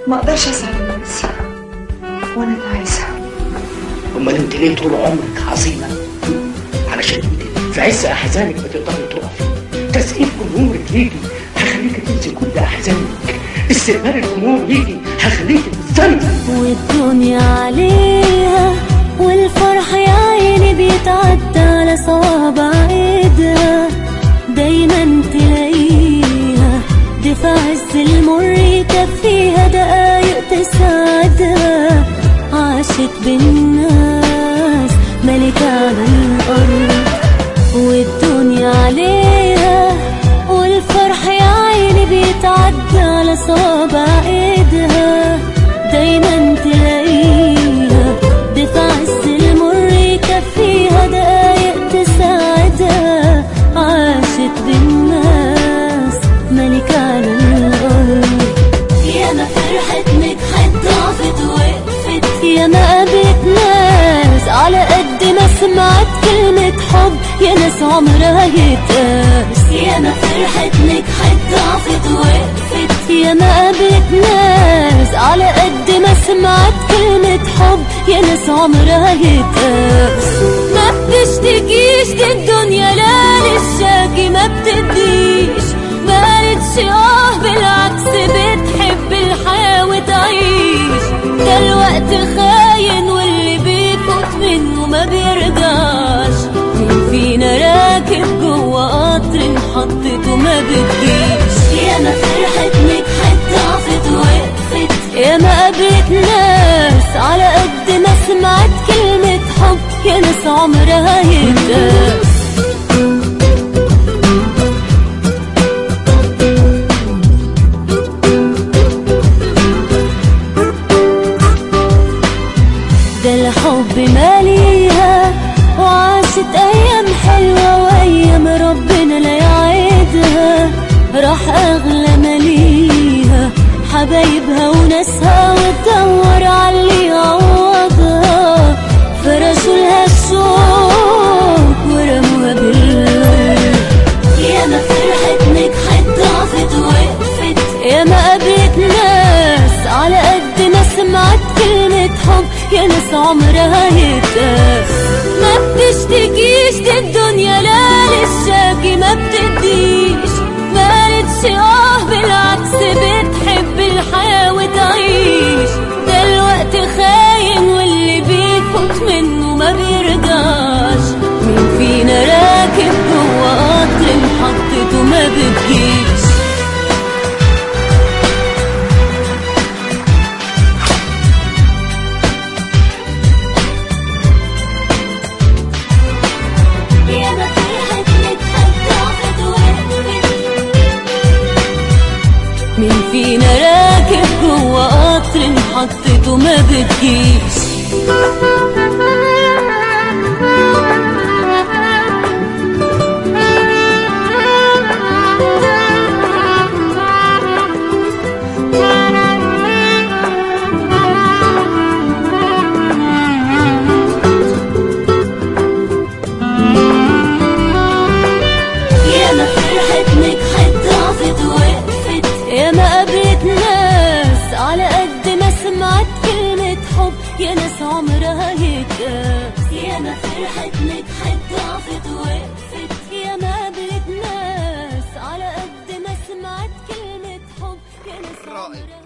ما اقدرش اسعد الناس وانا تعيسه امال انت ليه طول عمرك عظيمه علشان انت في عز احزانك بتقدري تقفي تسقيف جمهورك ليكي هخليكي تنسي كل احزانك استقبال الجمهور ليكي هخليكي تنسي والدنيا عليها والفرح يا عيني بيتعدى على صوابع ايدها دايما تلاقيها دفع عز المر يكفيها دقايق تسعدها عاشت بالناس ملكة على الأرض والدنيا عليها والفرح يا عيني بيتعدى على صوابع ايدها دايما تلاقيها دفع عز المر يكفيها دقايق تساعدها عاشت بالناس ملكة على الأرض يا ما فرحت نجحت ضعفت وقفت يا ما قابلت ناس على قد ما سمعت كلمة حب يا ناس عمرها يتقاس يا ما فرحت نجحت ضعفت وقفت يا ما قابلت ناس على قد ما سمعت كلمة حب يا ناس عمرها يتقاس ما بتشتكيش دي الدنيا لا للشاكي ما بتديش ما قالتش اه بالعكس بتحب الحياة وتعيش ده الوقت خاين واللي بيفوت منه ما بيرجعش مين فينا راكب جوه قطر محطته ما بتجيش يا ما فرحت نجحت ضعفت وقفت يا ما قابلت ناس على قد ما سمعت كلمة حب يا ناس عمرها يتقاس ده الحب ماليها وعاشت ايام حلوه وايام ربنا لا يعيدها راح اغلى ماليها حبايبها وناسها وتدور على اللي يعوضها فرشوا لها الشوق ورموها بالورد يا ما فرحت نجحت ضعفت وقفت يا ما قابلت ناس على قد ما سمعت كلمة حب يا ناس عمرها يتقاس ما بتشتكيش دي الدنيا لا للشاكي ما بتديش ما قالتش اه بالعكس بتحب الحياة وتعيش ده الوقت خاين واللي بيفوت منه ما بيرجعش مين فينا راكب جوه قطر محطته ما بتجيش يا ما فرحت نجحت ضعفت وقفت مين فينا راكب جوه قطر محطته ما بتجيش يا ما فرحت نجحت ضعفت وقفت يا ما قابلت ناس على قد ما سمعت كلمة حب يا ناس عمرها يتقاس يا ما فرحت نجحت ضعفت وقفت يا ما قابلت ناس على قد ما سمعت كلمة حب يا ناس عمرها